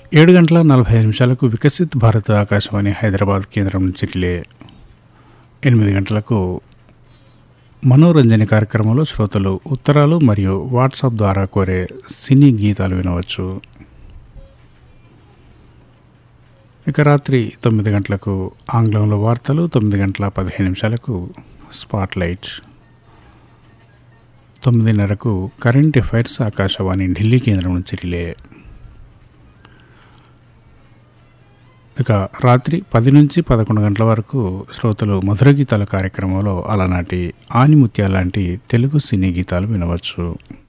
ఏడు గంటల నలభై ఐదు నిమిషాలకు వికసిత్ భారత్ ఆకాశవాణి హైదరాబాద్ కేంద్రం నుంచి రిలే ఎనిమిది గంటలకు మనోరంజన కార్యక్రమంలో శ్రోతలు ఉత్తరాలు మరియు వాట్సాప్ ద్వారా కోరే సినీ గీతాలు వినవచ్చు ఇక రాత్రి తొమ్మిది గంటలకు ఆంగ్లంలో వార్తలు తొమ్మిది గంటల పదిహేను నిమిషాలకు స్పాట్ లైట్ తొమ్మిదిన్నరకు కరెంట్ అఫైర్స్ ఆకాశవాణి ఢిల్లీ కేంద్రం నుంచి రిలే ఇక రాత్రి పది నుంచి పదకొండు గంటల వరకు శ్రోతలు మధుర గీతాల కార్యక్రమంలో అలనాటి ఆనిముత్యాల లాంటి తెలుగు సినీ గీతాలు వినవచ్చు